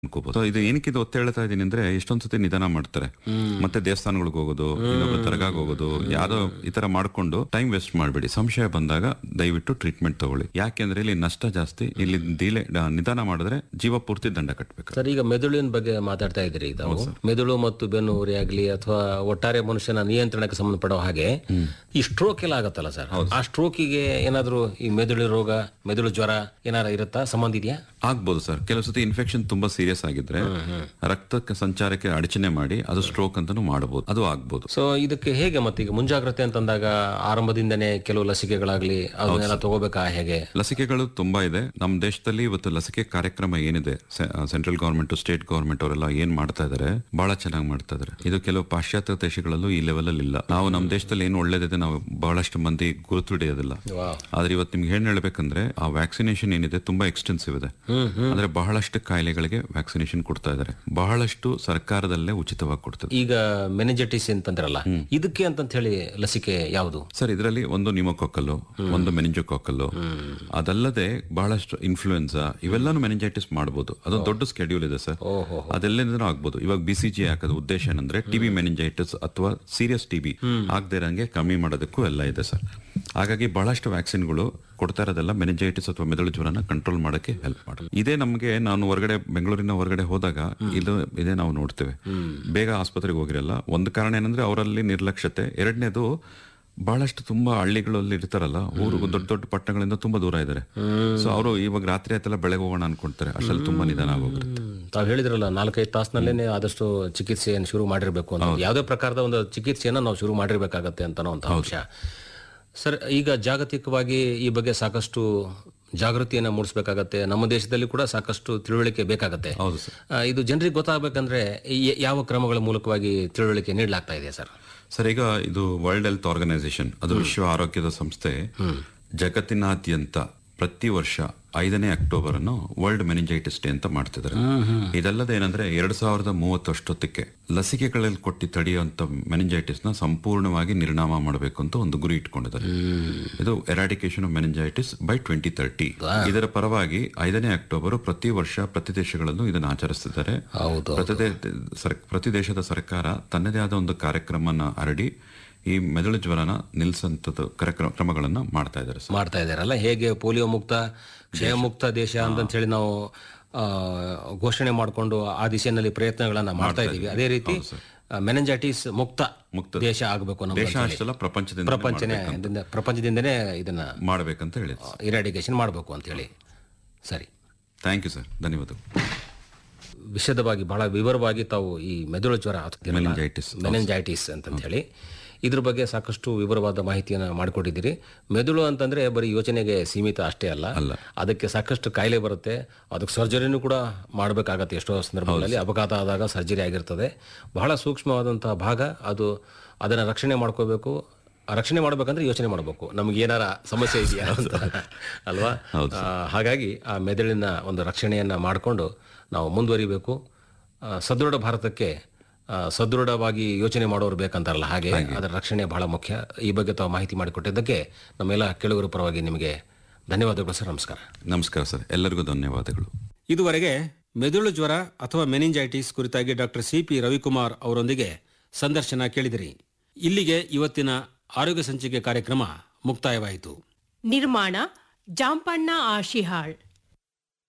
ಅನ್ಕೋಬಹುದು So, ಇದು ಏನಕ್ಕೆ ಇದು ಒತ್ತು ಹೇಳ್ತಾ ಇದೀನಿ ಅಂದ್ರೆ ಎಷ್ಟೊಂದ್ ಸತಿ ನಿಧಾನ ಮಾಡ್ತಾರೆ ಮತ್ತೆ ದೇವಸ್ಥಾನಗಳಿಗೆ ಹೋಗೋದು ಇನ್ನೊಬ್ರು ದರ್ಗಾಗ್ ಹೋಗೋದು ಯಾರೋ ಈ ತರ ಮಾಡ್ಕೊಂಡು ಟೈಮ್ ವೇಸ್ಟ್ ಮಾಡಬೇಡಿ ಸಂಶಯ ಬಂದಾಗ ದಯವಿಟ್ಟು ಟ್ರೀಟ್ಮೆಂಟ್ ತಗೊಳ್ಳಿ ಯಾಕೆಂದ್ರೆ ಇಲ್ಲಿ ನಷ್ಟ ಜಾಸ್ತಿ ಇಲ್ಲಿ ದೀಲೆ ಡ- ನಿಧಾನ ಮಾಡಿದ್ರೆ ಜೀವ ಪೂರ್ತಿ ದಂಡ ಕಟ್ಟಬೇಕು ಸರ್ ಈಗ ಮೆದುಳಿನ ಬಗ್ಗೆ ಮಾತಾಡ್ತಾ ಇದ್ರಿ ತಾವು ಮೆದುಳು ಮತ್ತು ಬೆನ್ನು ಉರಿ ಆಗ್ಲಿ ಅಥವಾ ಒಟ್ಟಾರೆ ಮನುಷ್ಯನ ನಿಯಂತ್ರಣಕ್ಕೆ ಸಂಬಂಧಪಡೋ ಹಾಗೆ ಈ ಸ್ಟ್ರೋಕ್ ಎಲ್ಲ ಆಗತ್ತಲ್ಲ ಸರ್ ಆ ಸ್ಟ್ರೋಕಿಗೆ ಏನಾದ್ರೂ ಈ ಮೆದುಳು ರೋಗ ಮೆದುಳು ಜ್ವರ ಏನಾರ ಇರುತ್ತಾ ಸಂಬಂಧ ಇದೆಯಾ ಆಗ್ಬೋದು ಸರ್ ಕೆಲವು ಸತಿ ಇನ್ಫೆಕ್ಷನ್ ತುಂಬಾ ಸೀರಿಯಸ್ ಆಗಿದ್ರೆ ರಕ್ತಕ್ಕೆ ಸಂಚಾರಕ್ಕೆ ಅಡಚಣೆ ಮಾಡಿ ಅದು ಸ್ಟ್ರೋಕ್ ಅಂತಾನು ಮಾಡಬಹುದು ಅದು ಆಗ್ಬೋದು ಸೊ ಇದಕ್ಕೆ ಹೇಗೆ ಮತ್ತೆ ಈಗ ಮುಂಜಾಗ್ರತೆ ಅಂತಂದಾಗ ಆರಂಭದಿಂದನೇ ಕೆಲವು ಲಸಿಕೆಗಳಾಗ್ಲಿ ಅದನ್ನೆಲ್ಲ ತಗೋಬೇಕಾ ಹೇಗೆ ಲಸಿಕೆಗಳು ತುಂಬಾ ಇದೆ ನಮ್ಮ ದೇಶದಲ್ಲಿ ಇವತ್ತು ಲಸಿಕೆ ಕಾರ್ಯಕ್ರಮ ಏನಿದೆ ಸೆಂಟ್ರಲ್ ಗವರ್ಮೆಂಟ್ ಸ್ಟೇಟ್ ಗವರ್ಮೆಂಟ್ ಅವರೆಲ್ಲ ಏನ್ ಮಾಡ್ತಾ ಇದಾರೆ ಬಹಳ ಚೆನ್ನಾಗಿ ಮಾಡ್ತಾ ಇದಾರೆ ಇದು ಕೆಲವು ಪಾಶ್ಚಾತ್ಯ ದೇಶಗಳಲ್ಲೂ ಈ ಲೆವೆಲ್ ಅಲ್ಲಿ ಇಲ್ಲ ನಾವು ನಮ್ಮ ದೇಶದಲ್ಲಿ ಏನು ಒಳ್ಳೇದಿದೆ ನಾವು ಬಹಳಷ್ಟು ಮಂದಿ ಗುರುತು ಹಿಡಿಯೋದಿಲ್ಲ ವಾವ್. ಆದ್ರೆ ಇವತ್ತು ನಿಮ್ಗೆ ಏನ್ ಹೇಳ್ಬೇಕಂದ್ರೆ ಆ ವ್ಯಾಕ್ಸಿನೇಷನ್ ಏನಿದೆ ತುಂಬಾ ಎಕ್ಸ್ಟೆನ್ಸಿವ್ ಇದೆ ಅಂದ್ರೆ ಬಹಳಷ್ಟು ಕಾಯಿಲೆಗಳಿಗೆ ವ್ಯಾಕ್ಸಿನೇಷನ್ ಕೊಡ್ತಾ ಇದಾರೆ ಬಹಳಷ್ಟು ಸರ್ಕಾರದಲ್ಲೇ ಉಚಿತವಾಗಿ ಕೊಡ್ತದೆ ಈಗ ಮೆನಿಜಟಿಸ್ ಅಂತಂದ್ರಲ್ಲ ಇದಕ್ಕೆ ಅಂತಂತ ಹೇಳಿ ಲಸಿಕೆ ಯಾವುದು ಸರ್ ಇದರಲ್ಲಿ ಒಂದು ನಿಮೋಕೊಕ್ಕಲ್ಲು ಒಂದು ಮೆನಿಂಜೋಕೊಕ್ಕಲ್ಲು ಅದಲ್ಲದೆ ಬಹಳಷ್ಟು ಇನ್ಫ್ಲೂಯೆನ್ಸಾ ಇವೆಲ್ಲಾನು ಮೆನಿಂಜೈಟಿಸ್ ಮಾಡಬಹುದು ಅದೊಂದು ದೊಡ್ಡ ಸ್ಕೆಡ್ಯೂಲ್ ಇದೆ ಸರ್ ಅದೆಲ್ಲದಿಂದನೂ ಆಗ್ಬೋದು ಇವಾಗ ಬಿ ಸಿ ಜಿ ಹಾಕೋದು ಉದ್ದೇಶ ಏನಂದ್ರೆ ಟಿಬಿ ಮೆನಿಂಜೈಟಿಸ್ ಅಥವಾ ಸೀರಿಯಸ್ ಟಿಬಿ ಆಗದೆ ಇರಂಗೆ ಕಮ್ಮಿ ಮಾಡೋದಕ್ಕೂ ಎಲ್ಲ ಇದೆ ಸರ್ ಹಾಗಾಗಿ ಬಹಳಷ್ಟು ವ್ಯಾಕ್ಸಿನ್ಗಳು ಕೊಡ್ತಾ ಇರೋದೆಲ್ಲ ಮೆನಿಂಜೈಟಿಸ್ ಅಥವಾ ಮೆದುಳು ಜ್ವರನ ಕಂಟ್ರೋಲ್ ಮಾಡಕ್ಕೆ ಹೆಲ್ಪ್ ಮಾಡುತ್ತೆ ಇದೇ ನಮಗೆ ನಾನು ಹೊರಗಡೆ ಬೆಂಗಳೂರಿನ ಹೊರಗಡೆ ಹೋದಾಗ ಇದು ಇದೇ ನಾವು ನೋಡ್ತೇವೆ ಬೇಗ ಆಸ್ಪತ್ರೆಗೆ ಹೋಗಿರಲ್ಲ ಒಂದು ಕಾರಣ ಏನಂದ್ರೆ ಅವರಲ್ಲಿ ನಿರ್ಲಕ್ಷ್ಯತೆ ಎರಡನೇದು ಬಹಳಷ್ಟು ತುಂಬಾ ಹಳ್ಳಿಗಳಲ್ಲಿ ಇರ್ತಾರಲ್ಲ ಊರು ದೊಡ್ಡ ದೊಡ್ಡ ಪಟ್ಟಣಗಳಿಂದ ತುಂಬಾ ದೂರ ಇದ್ದಾರೆ ಸೊ ಅವರು ಇವಾಗ ರಾತ್ರಿ ಆಯ್ತಲ್ಲ ಬೆಳಗ್ಗೆ ಹೋಗೋಣ ಅನ್ಕೊಂತಾರೆ ಅಷ್ಟಲ್ಲಿ ತುಂಬಾ ನಿಧಾನ ಆಗೋಗಿರುತ್ತೆ ತಾವು ಹೇಳಿದ್ರಲ್ಲ ನಾಲ್ಕೈದು ತಾಸಿನಲ್ಲೇನೆ ಆದಷ್ಟು ಚಿಕಿತ್ಸೆಯನ್ನು ಶುರು ಮಾಡಿರ್ಬೇಕು ಅಂತ ಯಾವುದೇ ಪ್ರಕಾರದ ಒಂದು ಚಿಕಿತ್ಸೆಯನ್ನು ನಾವು ಶುರು ಮಾಡಿರ್ಬೇಕಾಗತ್ತೆ ಅಂತ ಒಂದು ಅಂಶ ಸರ್ ಈಗ ಜಾಗತಿಕವಾಗಿ ಈ ಬಗ್ಗೆ ಸಾಕಷ್ಟು ಜಾಗೃತಿಯನ್ನು ಮೂಡಿಸಬೇಕಾಗತ್ತೆ ನಮ್ಮ ದೇಶದಲ್ಲಿ ಕೂಡ ಸಾಕಷ್ಟು ತಿಳುವಳಿಕೆ ಬೇಕಾಗತ್ತೆ ಹೌದು ಸರ್ ಆ, ಇದು ಜನರಿಗೆ ಗೊತ್ತಾಗಬೇಕಂದ್ರೆ ಈ- ಯಾವ ಕ್ರಮಗಳ ಮೂಲಕವಾಗಿ ತಿಳುವಳಿಕೆ ನೀಡಲಾಗ್ತಾ ಇದೆ ಸರ್ ಸರ್ ಈಗ ಇದು ವರ್ಲ್ಡ್ ಹೆಲ್ತ್ ಆರ್ಗನೈಸೇಷನ್ ಅದು ವಿಶ್ವ ಆರೋಗ್ಯದ ಸಂಸ್ಥೆ ಜಗತ್ತಿನಾದ್ಯಂತ ಪ್ರತಿ ವರ್ಷ ಐದನೇ ಅಕ್ಟೋಬರ್ ಅನ್ನು ವರ್ಲ್ಡ್ ಮೆನಿಂಜೈಟಿಸ್ ಡೇ ಅಂತ ಮಾಡ್ತಿದ್ದಾರೆ ಇದಲ್ಲದೆ ಏನಂದ್ರೆ ಎರಡ್ ಸಾವಿರದ ಮೂವತ್ತಷ್ಟೊತ್ತಕ್ಕೆ ಲಸಿಕೆಗಳಲ್ಲಿ ಕೊಟ್ಟಿ ತಡೆಯುವಂತ ಮೆನಿಂಜೈಟಿಸ್ ನ ಸಂಪೂರ್ಣವಾಗಿ ನಿರ್ನಾಮ ಮಾಡಬೇಕು ಅಂತ ಒಂದು ಗುರಿ ಇಟ್ಕೊಂಡಿದ್ದಾರೆ ಇದು eradication of meningitis by twenty thirty ಇದರ ಪರವಾಗಿ ಐದನೇ ಅಕ್ಟೋಬರ್ ಪ್ರತಿ ವರ್ಷ ಪ್ರತಿ ದೇಶಗಳಲ್ಲೂ ಇದನ್ನು ಆಚರಿಸ್ತಿದ್ದಾರೆ ಹೌದು ಪ್ರತಿ ದೇ- ಸರ್- ಪ್ರತಿ ದೇಶದ ಸರ್ಕಾರ ತನ್ನದೇ ಆದ ಒಂದು ಕಾರ್ಯಕ್ರಮನ ಹರಡಿ ಈ ಮೆದುಳು ಜ್ವರನ ನಿಲ್ಸಂತದ್ದು ಕಾರ್ಯಕ್ರಮ ಕ್ರಮಗಳನ್ನ ಮಾಡ್ತಾ ಇದ್ದಾರೆ ಸರ್ ಮಾಡ್ತಾ ಇದ್ದಾರಲ್ಲ ಹೇಗೆ ಪೋಲಿಯೋ ಮುಕ್ತ ಕ್ಷಯ ಮುಕ್ತ ದೇಶ ಅಂತ ಹೇಳಿ ನಾವು ಆ, ಘೋಷಣೆ ಮಾಡಿಕೊಂಡು ಆ ದಿಶೆಯಲ್ಲಿ ಪ್ರಯತ್ನಗಳನ್ನ ಮಾಡ್ತಾ ಇದ್ದೀವಿ ಅದೇ ರೀತಿ ಮೆನಂಜೈಟಿಸ್ ಮುಕ್ತ ಮುಕ್ತ ದೇಶ ಆಗಬೇಕು ನಮ್ಮ ದೇಶ ಅಷ್ಟೆಲ್ಲ ಪ್ರಪಂಚದಿಂದ ಪ್ರಪಂಚನೇ ಪ್ರಪಂಚದಿಂದನೇ ಇದನ್ನ ಮಾಡ್ಬೇಕಂತ ಹೇಳಿದ್ರು ಇರಾಡಿಕೇಶನ್ ಮಾಡಬೇಕು ಅಂತ ಹೇಳಿ ಸರಿ ಥ್ಯಾಂಕ್ ಯು ಸರ್ ಧನ್ಯವಾದಗಳು ವಿಶದವಾಗಿ ಬಹಳ ವಿವರವಾಗಿ ತಾವು ಈ ಮೆದುಳು ಜ್ವರ Meningitis. ಮೆನೆಂಜೈಟಿಸ್ ಅಂತ ಹೇಳಿ ಇದ್ರ ಬಗ್ಗೆ ಸಾಕಷ್ಟು ವಿವರವಾದ ಮಾಹಿತಿಯನ್ನು ಮಾಡಿಕೊಟ್ಟಿದ್ದೀರಿ ಮೆದುಳು ಅಂತಂದ್ರೆ ಬರೀ ಯೋಚನೆಗೆ ಸೀಮಿತ ಅಷ್ಟೇ ಅಲ್ಲ ಅಲ್ಲ. ಅದಕ್ಕೆ ಸಾಕಷ್ಟು ಕಾಯಿಲೆ ಬರುತ್ತೆ ಅದಕ್ಕೆ ಸರ್ಜರಿನೂ ಕೂಡ ಮಾಡಬೇಕಾಗತ್ತೆ ಎಷ್ಟೋ ಸಂದರ್ಭಗಳಲ್ಲಿ ಅಪಘಾತ ಆದಾಗ ಸರ್ಜರಿ ಆಗಿರ್ತದೆ ಬಹಳ ಸೂಕ್ಷ್ಮವಾದಂತಹ ಭಾಗ ಅದು ಅದನ್ನು ರಕ್ಷಣೆ ಮಾಡ್ಕೋಬೇಕು ಆ ರಕ್ಷಣೆ ಮಾಡ್ಬೇಕಂದ್ರೆ ಯೋಚನೆ ಮಾಡಬೇಕು ನಮ್ಗೆ ಏನಾರ ಸಮಸ್ಯೆ ಇದೆಯಾ ಅಂತ ಅಲ್ವಾ ಆ, ಹಾಗಾಗಿ ಆ ಮೆದುಳಿನ ಒಂದು ರಕ್ಷಣೆಯನ್ನ ಮಾಡಿಕೊಂಡು ನಾವು ಮುಂದುವರಿಬೇಕು ಆ, ಸದೃಢ ಭಾರತಕ್ಕೆ ಆ, ಸದೃಢವಾಗಿ ಯೋಚನೆ ಮಾಡೋರು ಬೇಕಂತಾರಲ್ಲ ಹಾಗೆ ಅದರ ರಕ್ಷಣೆ ಬಹಳ ಮುಖ್ಯ ಈ ಬಗ್ಗೆ ತಾವು ಮಾಹಿತಿ ಮಾಡಿಕೊಟ್ಟಿದ್ದಕ್ಕೆ ನಮ್ಮೆಲ್ಲ ಕೇಳುಗರ ಪರವಾಗಿ ನಿಮಗೆ ಧನ್ಯವಾದಗಳು ಸರ್ ನಮಸ್ಕಾರ ನಮಸ್ಕಾರ ಸರ್ ಎಲ್ಲರಿಗೂ ಧನ್ಯವಾದಗಳು ಇದುವರೆಗೆ ಮೆದುಳು ಜ್ವರ ಅಥವಾ ಮೆನಿಂಜೈಟಿಸ್ ಕುರಿತಾಗಿ ಡಾಕ್ಟರ್ ಸಿ ಪಿ ರವಿಕುಮಾರ್ ಅವರೊಂದಿಗೆ ಸಂದರ್ಶನ ಕೇಳಿದಿರಿ ಇಲ್ಲಿಗೆ ಇವತ್ತಿನ ಆರೋಗ್ಯ ಸಂಚಿಕೆ ಕಾರ್ಯಕ್ರಮ ಮುಕ್ತಾಯವಾಯಿತು ನಿರ್ಮಾಣ ಜಾಂಪಣ್ಣ ಆಶಿಹಾಳ್